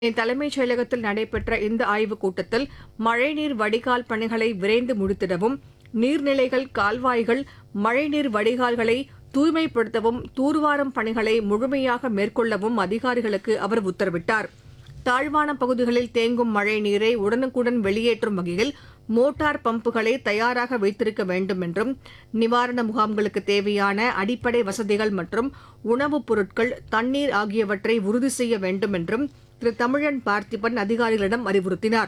தலைமைச் செயலகத்தில் நடைபெற்ற இந்த ஆய்வுக் கூட்டத்தில் மழைநீர் வடிகால் பணிகளை விரைந்து முடித்திடவும் நீர்நிலைகள் கால்வாய்கள் மழைநீர் வடிகால்களை தூய்மைப்படுத்தவும் தூர்வாரும் பணிகளை முழுமையாக மேற்கொள்ளவும் அதிகாரிகளுக்கு அவர் உத்தரவிட்டார் தாழ்வான பகுதிகளில் தேங்கும் மழை நீரை உடனுக்குடன் வெளியேற்றும் வகையில் மோட்டார் பம்புகளை தயாராக வைத்திருக்க வேண்டும் என்றும் நிவாரண முகாம்களுக்கு தேவையான அடிப்படை வசதிகள் மற்றும் உணவுப் பொருட்கள் தண்ணீர் ஆகியவற்றை உறுதி செய்ய வேண்டும் என்றும் திரு தமிழன் பார்த்திபன் அதிகாரிகளிடம் அறிவுறுத்தினார்